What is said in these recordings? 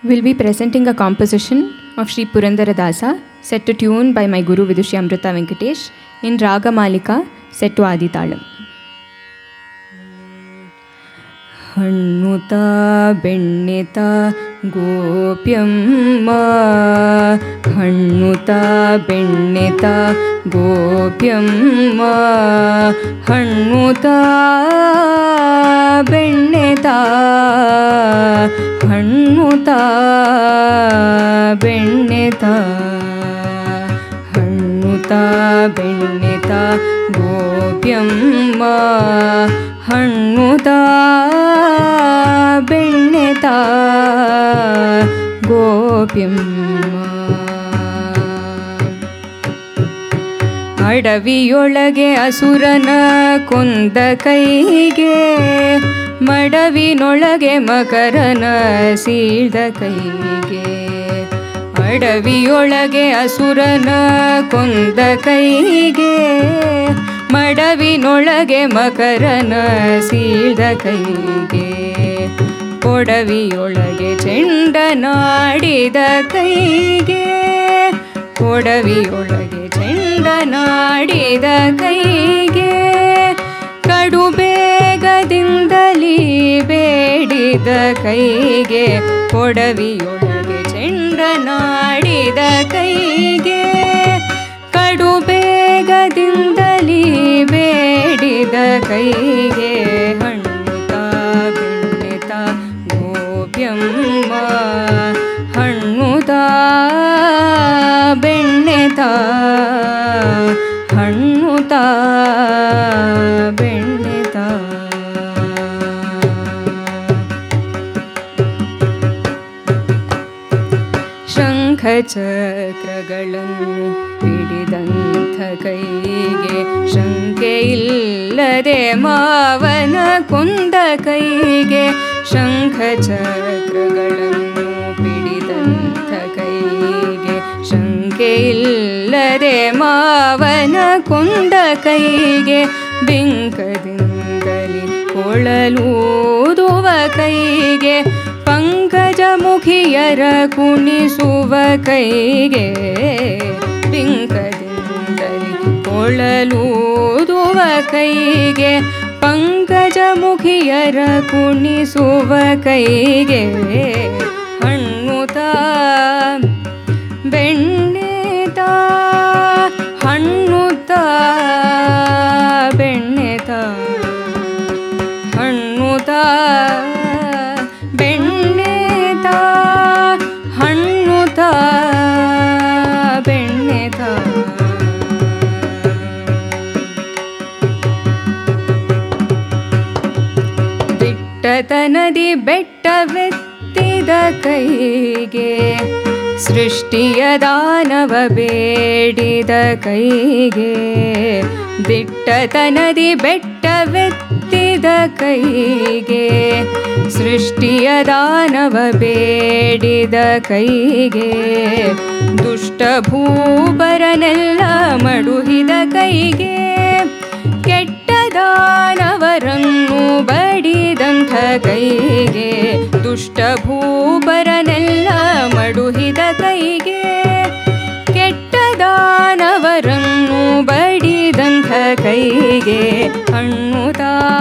will be presenting a composition of Sri Purandaradasa set to tune by my Guru Vidushi Amrita Venkatesh in Raga Malika set to Aditalam. ಹಣ್ಣುತ ಬೆಣ್ಣೆತ ಗೋಪ್ಯಮ್ಮ ಹಣ್ಣುತ ಬೆಣ್ಣೆತ ಗೋಪ್ಯಮ್ಮ ಹಣ್ಣುತ ಬೆಣ್ಣೆತ ಹಣ್ಣುತ ಬೆಣ್ಣೆತ ಹಣ್ಣುತ ಬೆಣ್ಣೆತ ಗೋಪ್ಯಮ್ಮ ಹಣ್ಣುತ ಬೆಣ್ಣೆತ ಗೋಪ್ಯಮ್ಮ ಅಡವಿಯೊಳಗೆ ಅಸುರನ ಕೊಂದ ಕೈಗೆ ಮಡವಿನೊಳಗೆ ಮಕರನ ಸೀಳ್ದ ಕೈಗೆ ಅಡವಿಯೊಳಗೆ ಅಸುರನ ಕೊಂದ ಕೈಗೆ ಮಡವಿನೊಳಗೆ ಮಕರನ ಸೀಳ್ದ ಕೈಗೆ ಕೊಡವಿಯೊಳಗೆ ಚೆಂಡನಾಡಿದ ಕೈಗೆ ಕೊಡವಿಯೊಳಗೆ ಚೆಂಡನಾಡಿದ ಕೈಗೆ ಕಡು ಬೇಗದಿಂದಲೇ ಬೇಡಿದ ಕೈಗೆ ಕೊಡವಿಯೊಳಗೆ ಚೆಂಡನಾಡಿದ ಕೈಗೆ ಕಡು ಬೇಗದಿಂದಲೇ ಬೇಡಿದ ಕೈಗೆ ಹಣ್ಣುತ ಬೆಣ್ಣೆತ ಗೋಪ್ಯಮ್ಮ ಹಣ್ಣುತ ಬೆಣ್ಣೆತ ಹಣ್ಣುತ ಬೆಣ್ಣೆತ ಶಂಖಚಕ್ರಗಳನ್ನು ಹಿಡಿದಂಥ ಕೈಗೆ ಶಂಕೆ ಇಲ್ಲದೆ ಮಾವನ ಕೊಂದ ಕೈಗೆ ಶಂಖಚಕ್ರಗಳನ್ನು ಹಿಡಿದಂಥ ಕೈಗೆ ಶಂಕೆ ಇಲ್ಲದೆ ಮಾವನ ಕೊಂದ ಕೈಗೆ ಬಿಂಕದಿಂದಲಿ ಕೊಳಲೂದುವ ಕೈಗೆ ಪಂಕಜ ಮುಖಿಯರ ಕುಣಿಸುವ ಕೈಗೆ ಬಿಂಕದಿಂದಲಿ ಕೊಳಲೂದುವ ಕೈಗೆ ಪಂಕಜ ಮುಖಿಯರ ಕುಣಿಸುವ ಕೈಗೆ ಹಣ್ಣುತ ಬೆಣ್ಣೆತ ಹಣ್ಣುತ ಬೆಣ್ಣೆತ ಹಣ್ಣುತ ಬೆಣ್ಣೆತ ಹಣ್ಣುತ ಬೆಣ್ಣೆತ ದಿಟ್ಟತನದಿ ಬೆಟ್ಟವೆತ್ತಿದ ಕೈಗೆ ಸೃಷ್ಟಿಯ ದಾನವ ಬೇಡಿದ ಕೈಗೆ ದಿಟ್ಟತನದಿ ಬೆಟ್ಟವೆತ್ತಿದ ಕೈಗೆ ಸೃಷ್ಟಿಯ ದಾನವ ಬೇಡಿದ ಕೈಗೆ ದುಷ್ಟ ಭೂಪರನೆಲ್ಲ ಮಡುಹಿದ ಕೈಗೆ ಕೆಟ್ಟ ದಾನವರನ್ನು ಬಡಿದಂಥ ಕೈಗೆ ದುಷ್ಟ ಭೂಪರನೆಲ್ಲ ಮಡುಹಿದ ಕೈಗೆ ಕೆಟ್ಟ ದಾನವರನ್ನು ಬಡಿದಂಥ ಕೈಗೆ ಹಣ್ಣುತ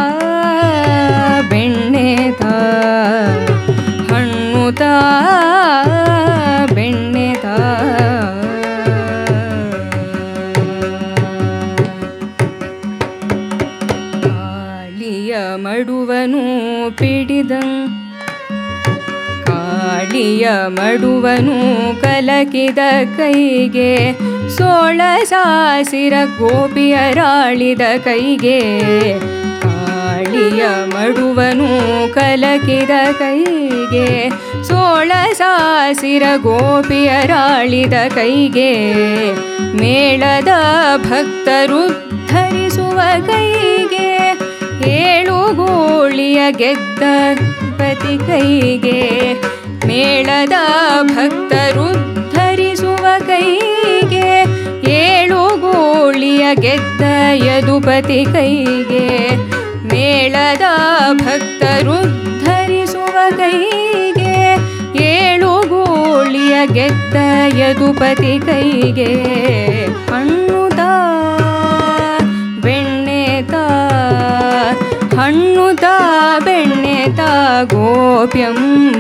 ಬೆಣ್ಣೆತ ಹಣ್ಣುತ ಬೆಣ್ಣೆತ ಕಾಳಿಯ ಮಡುವನು ಪಿಡಿದಂ ಕಾಳಿಯ ಮಡುವನು ಕಲಕಿದ ಕೈಗೆ ಸೋಳ ಸಾಸಿರ ಗೋಪಿಯರಾಳಿದ ಕೈಗೆ ಕಾಳಿಯ ಮಡುವನು ಕಲಕಿದ ಕೈಗೆ ಸೋಳ ಸಾಸಿರ ಗೋಪಿಯರಾಳಿದ ಕೈಗೆ ಮೇಳದ ಭಕ್ತರು ಧರಿಸುವ ಕೈಗೆ ಏಳು ಗೋಳಿಯ ಗೆದ್ದ ಪತಿ ಕೈಗೆ ಮೇಳದ ಭಕ್ತರು ಧರಿಸುವ ಕೈಗೆ ಏಳು ಗೋಳಿಯ ಗೆದ್ದ ಯದುಪತಿ ಕೈಗೆ ಮೇಳದ ಭಕ್ತರು ಧರಿಸುವ ಕೈಗೆ ಏಳು ಗೆದ್ದ ಯದುಪತಿ ಕೈಗೆ ಹಣ್ಣುದ ಬೆಣ್ಣೆತ ಹಣ್ಣುದ ಬೆಣ್ಣೆತ ಗೋಪ್ಯಮ್ಮ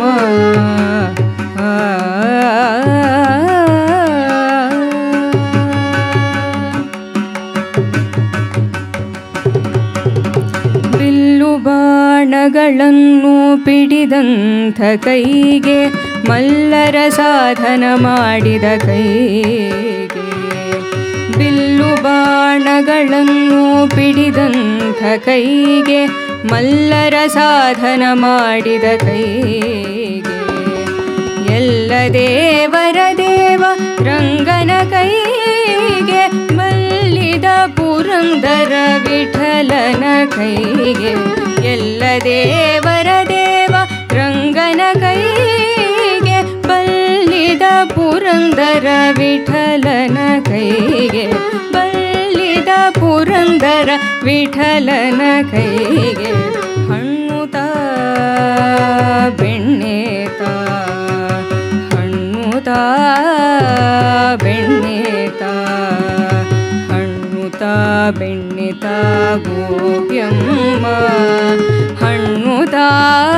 ಬಿಲ್ಲು ಬಾಣಗಳನ್ನು ಪಿಡಿದಂಥ ಕೈಗೆ ಮಲ್ಲರ ಸಾಧನ ಮಾಡಿದ ಕೈಗೆ ಬಿಲ್ಲು ಬಾಣಗಳನ್ನು ಪಿಡಿದಂಥ ಕೈಗೆ ಮಲ್ಲರ ಸಾಧನ ಮಾಡಿದ ಕೈಗೆ ಎಲ್ಲ ದೇವರ ದೇವ ರಂಗನ ಕೈಗೆ ಮಲ್ಲಿದ ಪುರಂದರ ವಿಠಲನ ಕೈಗೆ ಎಲ್ಲ ದೇವರ ದೇವ ರಂಗನ ಕೈಗೆ ಬಲ್ಲಿದ ಪುರಂದರ ವಿಠಲನ ಕೈಗೆ ಬಲ್ಲಿದ ಪುರಂದರ ವಿಠಲನ ಕೈಗೆ ಹಣ್ಣುತ ಬೆಣ್ಣೆತ ಹಣ್ಣುತ ಬೆಣ್ಣೆತ ಹಣ್ಣುತ ಬೆಣ್ಣೆತ ಗೋಪ್ಯಮ್ಮ ಹಣ್ಣುತ